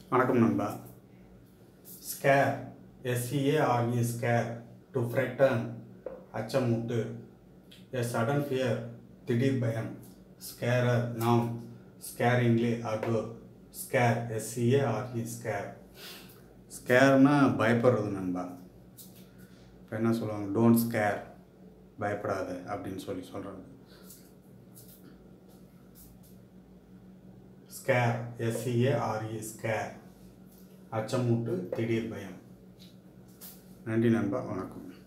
வணக்கம் நண்பா scare S E A R E scare to frighten அச்சமூட்டு எ சடன் ஃபியர் திடீர் பயம் scarer noun scaringly adore scare S E A R E scare ஸ்கேர்னா பயப்படுறது நண்பா இப்போ என்ன சொல்லுவாங்க டோன்ட் ஸ்கேர் பயப்படாத அப்படின்னு சொல்லி சொல்கிறாங்க ஸ்கேர் எஸ்இஏஆர்இ ஸ்கேர் அச்சமூட்டு திடீர் பயம் நன்றி நண்பா வணக்கம்